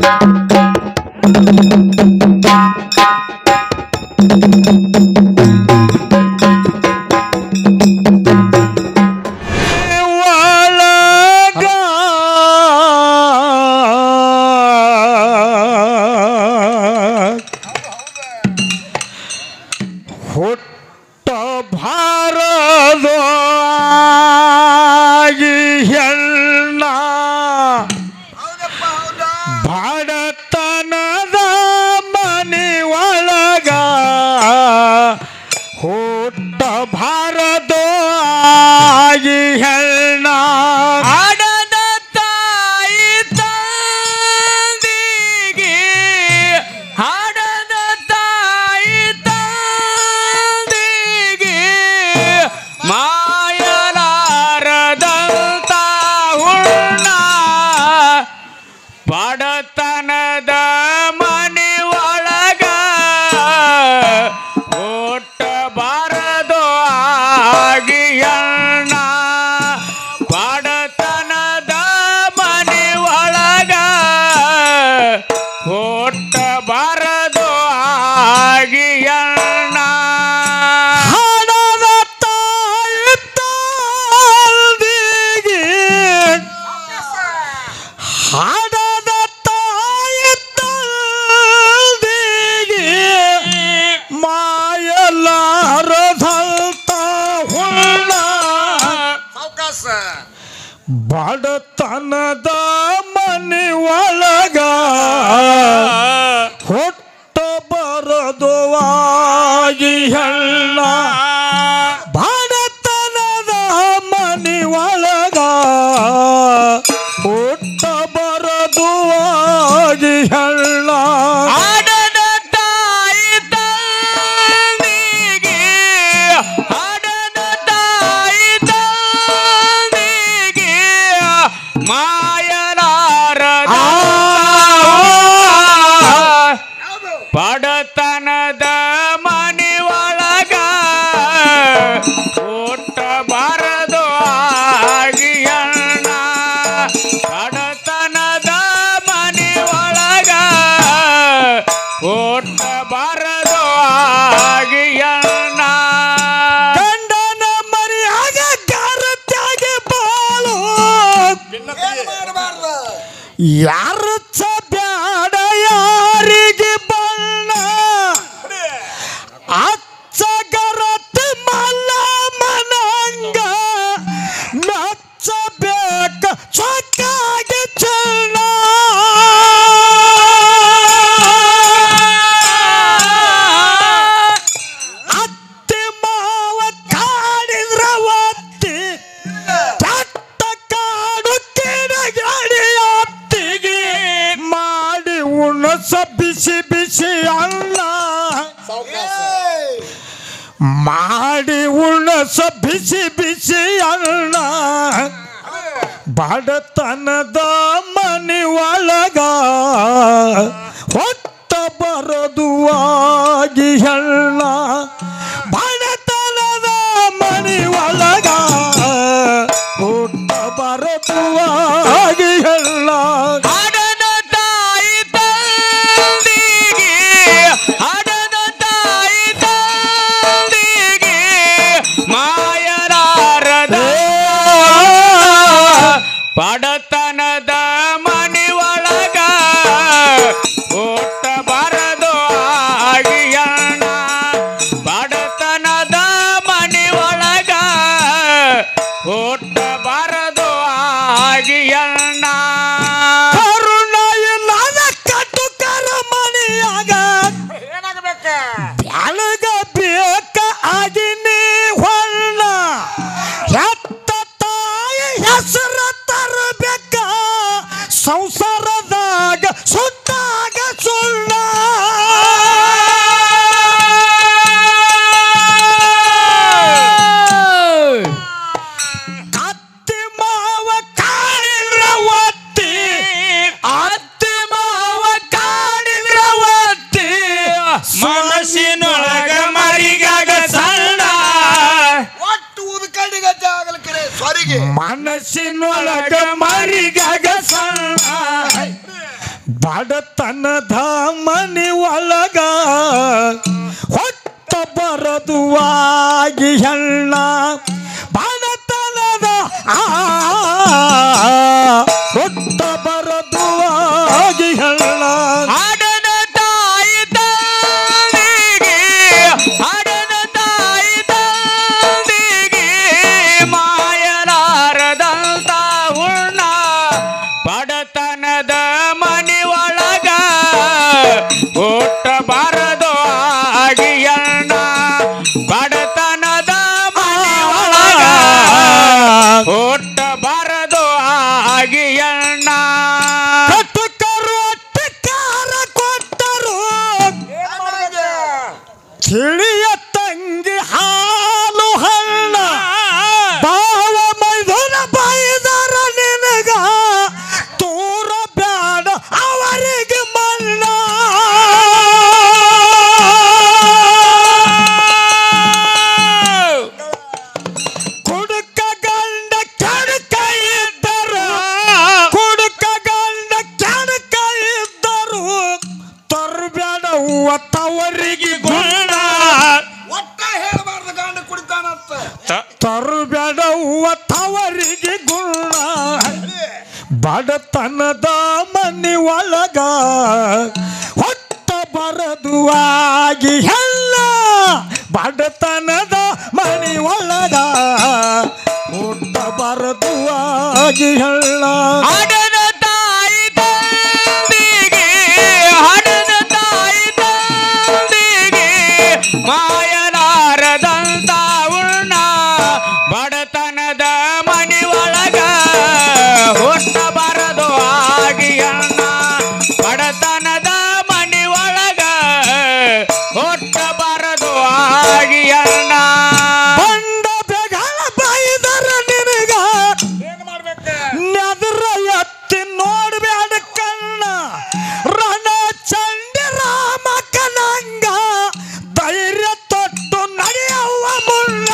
ಒಳಗ ಹುಟ್ಟ ಭಾರದೋ ಆಗಿ ಹೆಣ್ಣ ಬಡತನದ ಮನೆ ಒಳಗ ಹುಟ್ಟ ಭಾರದೋ ಆಗಿ ಹೆಣ್ಣ ಆಡದ ತಾಯಿ ತಂದಿಗೆ ಹಾಡದ ತಾಯಿ ತಂದಿಗೆ ಮಾಯಲಾರದಂತ ಹುಣ್ಣ ಬಡತನದ ಮನೆ ಒಳಗ ಒಟ್ಟ ಬಾರದು ಆಗಿ ಅಣ್ಣ ಬಡತನದ ಮನೆ ಒಳಗ ಒಟ್ಟ ಬಾರದು ಆಗಿ ಅಣ್ಣ ಹಣದ ತಾಯಿ ತಂದಿಗೆ ಹಣದ ತಾಯಿ ತಂದಿಗೆ ಮಾಯಲಾರದಂತ ಹುಣ್ಣ ಬಡತನದ ಮನೆ ಒಳಗ ಹೊಟ್ಟ ಬರದು ಆಗಿ ಹೆಣ್ಣ ಬಡತನದ ಮನೆ ಒಳಗ ಹುಟ್ಟ ಬರದು ಆಗಿ ಹೆಣ್ಣ ಆಡದ ತಾಯಿ ತಂದಿಗೆ ಆಡದ ತಾಯಿ ತಂದಿಗೆ ಮಾಯಲಾರದ ಬಡತನದ ಮನೆ ಒಳಗ ಊಟ ಬರದು ಆಗಿ ಅಣ್ಣ ಬಡತನದ ಮನೆ ಒಳಗ ಊಟ ಬರದು ಆಗಿ ಅಣ್ಣ ಗಂಡನ ಮರಿಯಾಗ ಗಾರತ್ಯಾಗಿ ಬಾಳು ಯಾರ ಬ್ಯಾಡ ಯಾರಿಗೆ ಬಣ್ಣ ಅಚ್ಚಗರತ್ ಮಲ್ಲ ಮನಂಗ ಮೆಚ್ಚಬೇಕ ಚೊಕ್ಕಾಗಿ ಚೆನ್ನ ಅತ್ತಿ ಮಾವ ಕಾಡಿದ್ರ ಒತ್ತಿ ಚಟ್ಟ ಕಾಡು ಕಿಡಗಾಡಿ ಅತ್ತಿಗೆ ಮಾಡಿ ಉಣಸ ಬಿಸಿ ಬಿಸಿ ಅನ್ನ ಮಾಡಿ ಉಣಸ ಬಿಸಿ ಬಿಸಿ ಅನ್ನ ಬಡತನದ ಮನೆ ಒಳಗ ಹೊಟ್ಟ ಬರದು ಆಗಿ ಹೆಣ್ಣ ಬಡತನದ ಮನೆ ಒಳಗ ಹುಟ್ಟ ಬರದು ಆಗಿ ಹೆಣ್ಣ ಆಡದ ತಾಯಿ ತಂದಿಗೆ ಆಡದ ತಾಯಿ ತಂದಿಗೆ ಮಾಯಲಾರದ ಬಡತನದ ಮನೆ ಒಳಗ ಊಟ ಬರದು ಆಗಿ ಅಣ್ಣ ಬಡತನದ ಮನೆ ಒಳಗ ಊಟ ಬರದು ಆಗಿ ಅಣ್ಣ ಕರುಣ ಇಲ್ಲದ ಕಟುಕರ ಮನೆಯಾಗ ಬ್ಯಾಳಗ ಬೇಕ ಆಗಿ ನೀ ಹೊಳ್ಳ ಹೆತ್ತ ತಾಯಿ ಹೆಸರ ತರಬೇಕ ಸಂಸಾರದಾಗ ಸುತ್ತಾಗ ಸುಳ್ಳ ಕತ್ತಿ ಮಾವ ಕಾಡಿದ್ರ ಒತ್ತಿ ಅತ್ತಿ ಮಾವ ಕಾಡಿದ್ರ ಒತ್ತಿ ಮನಸ್ಸಿನೊಳಗ ಮರಿಗಾಗ ಸಣ್ಣ ಒಟ್ಟು ಉದ್ಕಂಡಿಗೆ ಜಾಗಲ ಕರೆ ಸ್ವರಿಗೆ ಮನಸ್ಸಿನೊಳಗ ಮರಿಗಾಗ ಸಣ್ಣ ಬಡತನದ ಮನಿ ಒಳಗ ಹೊತ್ತ ಬರದು ಆಗಿ ಹೆಣ್ಣ ಬಡತನದ ಆ ಹೊತ್ತ ಬರದು ಆಗಿ ಹೆಣ್ಣ ಹಡದ ತಾಯಿ ತಂದಿಗೆ ಹಡದ ತಾಯಿ ತಂದಿಗೆ ಮಾಯಲಾರದಂತ ಉಣ್ಣ ಬಡತನದ ಮನಿ ಒಳಗ ಒಟ್ಟ ಬರದು ಆಗಿಯಣ್ಣ ಬಡತನದ ಮನಿ ಒಳಗ ಒಟ್ಟ ಬರದು ಆಗಿಯಣ್ಣ ಕಟಕರು ಅಟ್ಟಕಾರ ಕೊಟ್ಟರು ತಿಳಿಯ ತಂಗಿ ಹಾಲು ಹಣ್ಣ ಬಾವ ಮೈದನ ಬೈದರ ನಿನಗ ತೂರ ಬ್ಯಾಡ ಅವರಿಗೆ ಮಣ್ಣ ಕುಡುಕ ಗಂಡ ಕೆಡುಕ ಇದ್ದರು ಕುಡುಕ ಗಂಡ ಕೆಡುಕ ಇದ್ದರು ತರಬೇಡ ತವರಿಗೆ ಗುಣ ಒಟ್ಟ ಹೇಳ್ಬಾರ್ದು ಗಂಡ ಕುಡಿತಾನಂತ ತರಬೇಡ ತವರಿಗೆ ಗುಣ ಬಡತನದ ಮನಿ ಒಳಗ ಹೊತ್ತ ಬರದು ಆಗಿ ಎಲ್ಲ ಬಡತನದ ಮನಿ ಒಳಗ ಹುಟ್ಟ ಬರದು ಆಗಿ ಎಲ್ಲ ಹಡದ ತಾಯಿ ತಂದಿಗೆ ಹಡದ ತಾಯಿ ತಂದಿಗೆ ಮಾಯಲಾರದಂತ ಉಣ್ಣ ಬಡತನದ ಮನಿ ಒಳಗ ಹುಟ್ಟ ಬರದು ಆಗಿ ಅಣ್ಣ ಬಡತನದ ಮನಿ ಒಳಗ ಹುಟ್ಟ ಬರದು ಆಗಿ ಅಣ್ಣ ಬಂಡ ಬೆಗಳ ಬೈದರ ನಿನಗ ಏನ್ ಮಾಡ್ಬೇಕು ನೆದರ ಎತ್ತಿ ನೋಡ್ಬ್ಯಾಡ ಕಣ್ಣ ರಣ ಚಂಡಿ ರಾಮ ಕನಂಗ ಧೈರ್ಯ ತೊಟ್ಟು ನಡೆಯವ್ವ ಮುನ್ನ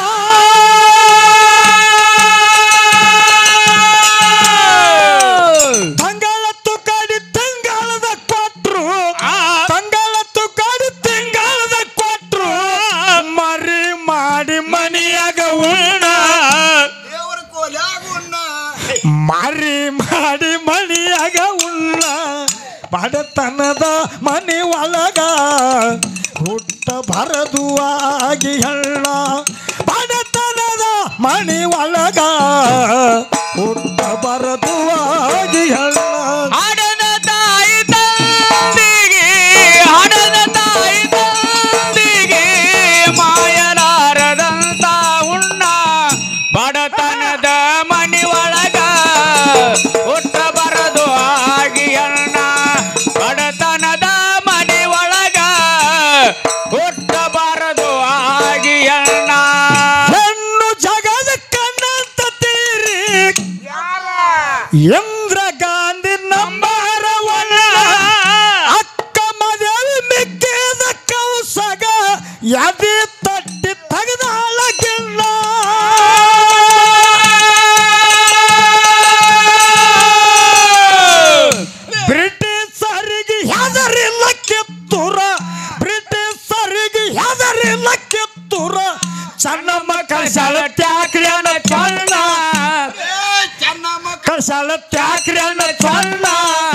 ತಂಗಳತ್ತು ಕಡಿ ತಿಂಗಳದ ಕೊಟ್ರು ತಂಗಳತ್ತು ಕಡಿ ತಿಂಗಳದ ಕೊಟ್ರು ಮರಿ ಮಾಡಿ ಮನಿಯಾಗ ಉಣ್ಣ ದೇವರ ಕೋಲ್ಯಾಗುಣ್ಣ ಮಾರಿ ಮಾಡಿ ಮಣಿಯಾಗ ಉಣ್ಣ ಬಡತನದ ಮನೆ ಒಳಗ ಹುಟ್ಟ ಬರದು ಆಗಿ ಹೆಣ್ಣ ಬಡತನದ ಮನೆ ಒಳಗ ಹುಟ್ಟ ಬರದು ಆಗಿ ಹೆಣ್ಣ ಹಡದ ತಾಯಿ ತಂದಿಗೆ ಹಡದ ತಾಯಿ ತಂದಿಗೆ ಮಾಯಲಾರದಂತ ಉಣ್ಣ ಬಡತನದ ಮನಿ ಒಳಗ ಹುಟ್ಟ ಬರದು ಆಗಿ ಅಣ್ಣ ಬಡತನದ ಮನಿ ಒಳಗ ಹುಟ್ಟ ಬರದು ಆಗಿ ಅಣ್ಣ ಹೆಣ್ಣು ಜಗದ ಕಣ್ಣಂತ ತೀರಿ ಇಂದ್ರ ಗಾಂಧಿ ನಂಬರ ಒನ್ನ ಅಕ್ಕ ಮದೇವಿ ಮಿಕ್ಕಿದ ಕೌಸಗ ಎದೆ ತಟ್ಟಿ ತೆಗೆದಾಳ ಗಿಣ್ಣ ಬ್ರಿಟಿಷರಿಗೆ ಹೆದರಿಲ್ಲ ಕಿತ್ತೂರ ಬ್ರಿಟಿಷರಿಗೆ ಹೆದರಿಲ್ಲ ಕಿತ್ತೂರ ಚೆನ್ನಮ್ಮ ಕಳ್ಸಾಳ ತ್ಯಾಕ್ರಿ ಅಣ್ಣ ಚಣ್ಣ ಏ ಚೆನ್ನಮ್ಮ ಕಳ್ಸಾಳ ತ್ಯಾಕ್ರಿ ಅಣ್ಣ ಚಣ್ಣ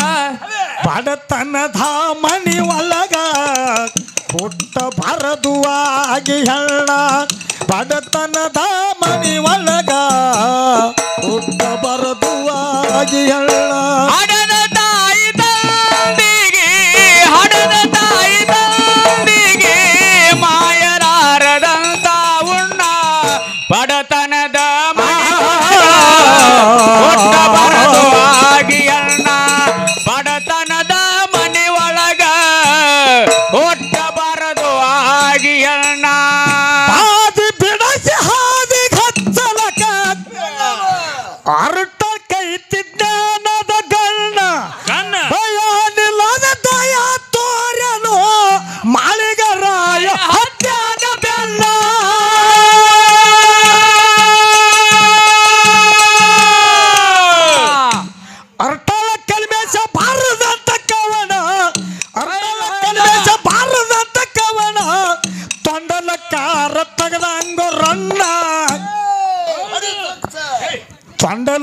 ಬಡತನದ ಮನಿ ಒಳಗ ಹುಟ್ಟ ಬರದು ಆಗಿ ಹೆಣ್ಣ ಬಡತನದ ಮನಿ ಒಳಗ ಹುಟ್ಟ ಬರದು ಆಗಿ ಹೆಣ್ಣ ಹಡದ ತಾಯಿ ತಂದಿಗೆ ಹಡದ ತಾಯಿ ತಂದಿಗೆ ಮಾಯಲಾರದಂತ ಉಣ್ಣ ಬಡತನದ ಮನೆ ಒಟ್ಟ ಬರದು ಆಗಿ ಅಣ್ಣ ಬಡತನದ ಮನೆ ಒಳಗ ಒಟ್ಟ ಬರದು ಆಗಿ ಅಣ್ಣ ಹಾದಿ ಬಿಡಸಿ ಹಾದಿ ಹಚ್ಚಲಕ ಅರಟ ಕೈತಿ ಜ್ಞಾನದ ಗಣ್ಣ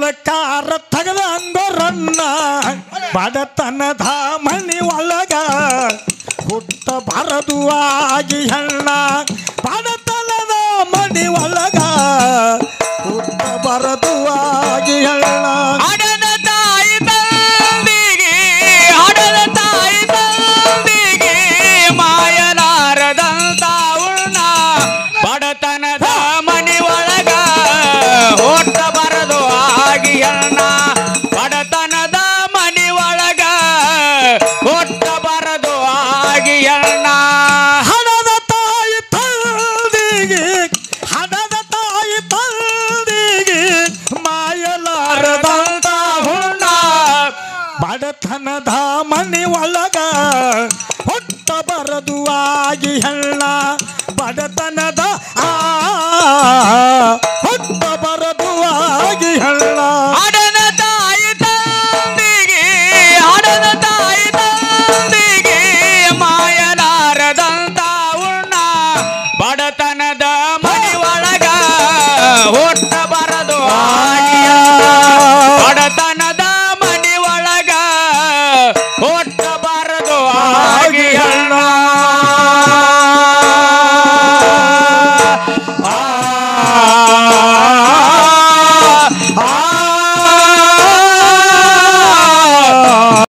ಕಾರ ತಗದ ಅಂದರನ್ನ ಬಡತನದ ಮನಿ ಒಳಗ ಹುಟ್ಟ ಬರದು ಆಗಿ ಹೆಣ್ಣ ಬಡತನದ ಮನಿ ಒಳಗ ಹುಟ್ಟ ಬರದು ಆಗಿ ಹೆಣ್ಣ ಹಡದ ತಾಯಿ ತಂದಿಗೆ ಹಡದ ತಾಯಿ ತಂದಿಗೆ ಮಾಯಲಾರದಂತ ಉಣ್ಣ ಬಡತನದ ಮನಿ ಒಳಗ ಹೊಟ್ಟ ಬರದು ಆಗಿ ಅಣ್ಣ ಬಡತನದ ಮನಿ ಒಳಗ ಹೊಟ್ಟ ಬರದು ಆಗಿ ಅಣ್ಣ ಹಣದ ತಾಯಿ ತಂದಿಗೆ ಹಣದ ತಾಯಿ ತಂದಿಗೆ ಮಾಯಲಾರದಂತ ಹುಣ್ಣ ಬಡತನದ ಮನೆ ಒಳಗ ಹೊಟ್ಟ ಬರದು ಆಗಿ ಹೆಣ್ಣ ಬಡತನದ ಆ